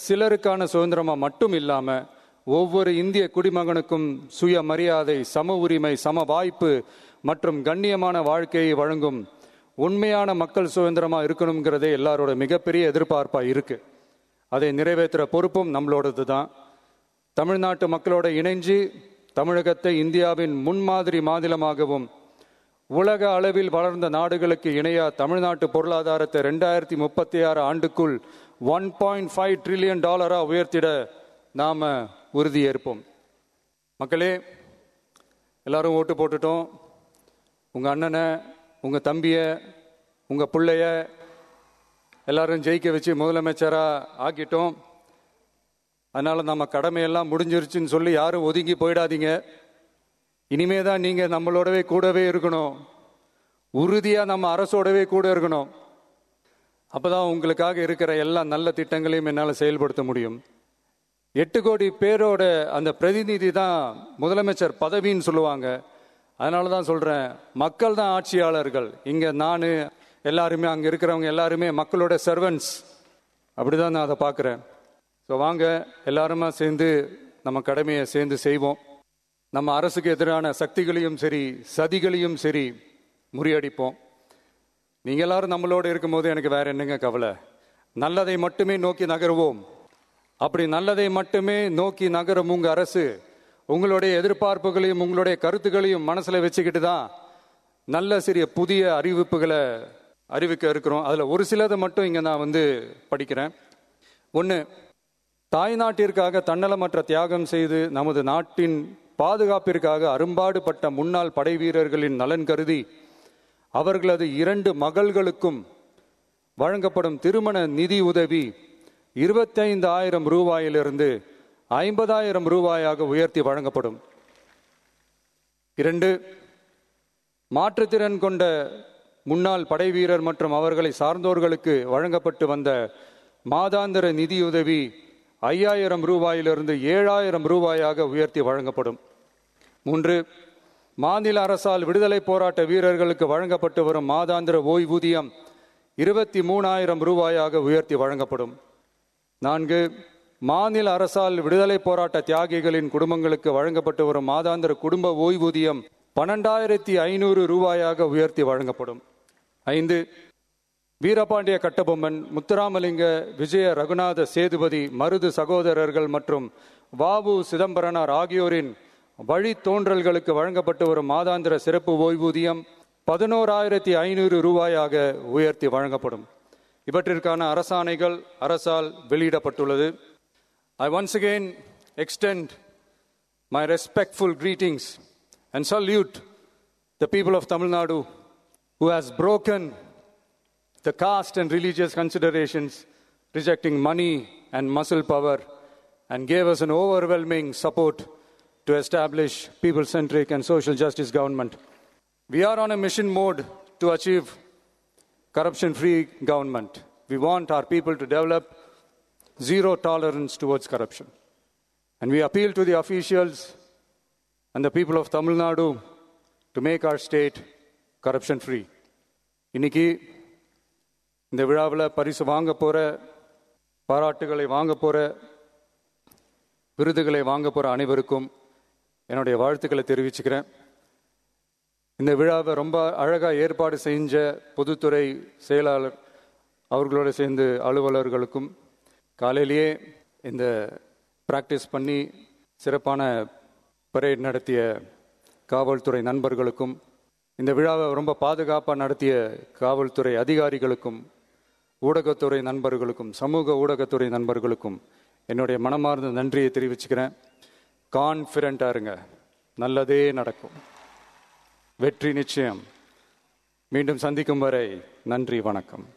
சிலருக்கான சுதந்திரமா மட்டும் இல்லாம ஒவ்வொரு இந்திய குடிமகனுக்கும் சுய மரியாதை சம உரிமை சம வாய்ப்பு மற்றும் கண்ணியமான வாழ்க்கையை வழங்கும் உண்மையான மக்கள் சுதந்திரமா இருக்கணுங்கிறதே எல்லாரோட மிகப்பெரிய எதிர்பார்ப்பா இருக்கு அதை நிறைவேற்றுற பொறுப்பும் நம்மளோடது தான் தமிழ்நாட்டு மக்களோட இணைஞ்சு தமிழகத்தை இந்தியாவின் முன்மாதிரி மாநிலமாகவும் உலக அளவில் வளர்ந்த நாடுகளுக்கு இணையா தமிழ்நாட்டு பொருளாதாரத்தை ரெண்டாயிரத்தி முப்பத்தி ஆறு ஆண்டுக்குள் ஒன் பாயிண்ட் ஃபைவ் ட்ரில்லியன் டாலரா உயர்த்திட நாம உறுதியேற்போம் மக்களே எல்லாரும் ஓட்டு போட்டுட்டோம் உங்க அண்ணனை உங்க தம்பிய உங்க பிள்ளைய எல்லாரும் ஜெயிக்க வச்சு முதலமைச்சரா ஆக்கிட்டோம் அதனால நம்ம கடமையெல்லாம் முடிஞ்சிருச்சுன்னு சொல்லி யாரும் ஒதுங்கி போயிடாதீங்க இனிமே தான் நீங்க நம்மளோடவே கூடவே இருக்கணும் உறுதியா நம்ம அரசோடவே கூட இருக்கணும் அப்பதான் உங்களுக்காக இருக்கிற எல்லா நல்ல திட்டங்களையும் என்னால் செயல்படுத்த முடியும் எட்டு கோடி பேரோட அந்த பிரதிநிதி தான் முதலமைச்சர் பதவின்னு சொல்லுவாங்க அதனால தான் சொல்றேன் மக்கள் தான் ஆட்சியாளர்கள் இங்க நான் எல்லாருமே அங்க இருக்கிறவங்க எல்லாருமே மக்களோட சர்வன்ஸ் அப்படிதான் நான் அதை பார்க்குறேன் ஸோ வாங்க எல்லாருமா சேர்ந்து நம்ம கடமையை சேர்ந்து செய்வோம் நம்ம அரசுக்கு எதிரான சக்திகளையும் சரி சதிகளையும் சரி முறியடிப்போம் நீங்க எல்லாரும் நம்மளோட இருக்கும்போது எனக்கு வேற என்னங்க கவலை நல்லதை மட்டுமே நோக்கி நகருவோம் அப்படி நல்லதை மட்டுமே நோக்கி நகரும் உங்க அரசு உங்களுடைய எதிர்பார்ப்புகளையும் உங்களுடைய கருத்துக்களையும் மனசுல வச்சுக்கிட்டு தான் நல்ல சிறிய புதிய அறிவிப்புகளை அறிவிக்க இருக்கிறோம் அதுல ஒரு சிலதை மட்டும் இங்க நான் வந்து படிக்கிறேன் ஒன்று தாய்நாட்டிற்காக தன்னலமற்ற தியாகம் செய்து நமது நாட்டின் பாதுகாப்பிற்காக அரும்பாடுபட்ட முன்னாள் படை வீரர்களின் நலன் கருதி அவர்களது இரண்டு மகள்களுக்கும் வழங்கப்படும் திருமண நிதி உதவி இருபத்தைந்து ஆயிரம் ரூபாயிலிருந்து ஐம்பதாயிரம் ரூபாயாக உயர்த்தி வழங்கப்படும் இரண்டு மாற்றுத்திறன் கொண்ட முன்னாள் படை வீரர் மற்றும் அவர்களை சார்ந்தோர்களுக்கு வழங்கப்பட்டு வந்த மாதாந்திர நிதியுதவி ஐயாயிரம் ரூபாயிலிருந்து ஏழாயிரம் ரூபாயாக உயர்த்தி வழங்கப்படும் மூன்று மாநில அரசால் விடுதலை போராட்ட வீரர்களுக்கு வழங்கப்பட்டு வரும் மாதாந்திர ஓய்வூதியம் இருபத்தி மூணாயிரம் ரூபாயாக உயர்த்தி வழங்கப்படும் நான்கு மாநில அரசால் விடுதலை போராட்ட தியாகிகளின் குடும்பங்களுக்கு வழங்கப்பட்டு வரும் மாதாந்திர குடும்ப ஓய்வூதியம் பன்னெண்டாயிரத்தி ஐநூறு ரூபாயாக உயர்த்தி வழங்கப்படும் ஐந்து வீரபாண்டிய கட்டபொம்மன் முத்துராமலிங்க விஜய ரகுநாத சேதுபதி மருது சகோதரர்கள் மற்றும் வாவு சிதம்பரனார் ஆகியோரின் வழித்தோன்றல்களுக்கு வழங்கப்பட்டு வரும் மாதாந்திர சிறப்பு ஓய்வூதியம் பதினோராயிரத்தி ஐநூறு ரூபாயாக உயர்த்தி வழங்கப்படும் இவற்றிற்கான அரசாணைகள் அரசால் வெளியிடப்பட்டுள்ளது I once again extend my respectful greetings and salute the people of Tamil Nadu who has broken the caste and religious considerations, rejecting money and muscle power, and gave us an overwhelming support to establish people centric and social justice government. We are on a mission mode to achieve corruption free government. We want our people to develop zero tolerance towards corruption. And we appeal to the officials and the people of Tamil Nadu to make our state corruption free. இன்னைக்கு இந்த விழாவில் பரிசு வாங்க போற பாராட்டுகளை வாங்க போற விருதுகளை வாங்க போற அனைவருக்கும் என்னுடைய வாழ்த்துக்களை தெரிவிச்சுக்கிறேன் இந்த விழாவை ரொம்ப அழகா ஏற்பாடு செஞ்ச பொதுத்துறை செயலாளர் அவர்களோட சேர்ந்து அலுவலர்களுக்கும் காலையிலேயே இந்த பிராக்டிஸ் பண்ணி சிறப்பான பரேட் நடத்திய காவல்துறை நண்பர்களுக்கும் இந்த விழாவை ரொம்ப பாதுகாப்பாக நடத்திய காவல்துறை அதிகாரிகளுக்கும் ஊடகத்துறை நண்பர்களுக்கும் சமூக ஊடகத்துறை நண்பர்களுக்கும் என்னுடைய மனமார்ந்த நன்றியை தெரிவிச்சுக்கிறேன் கான்ஃபிடண்ட்டாக இருங்க நல்லதே நடக்கும் வெற்றி நிச்சயம் மீண்டும் சந்திக்கும் வரை நன்றி வணக்கம்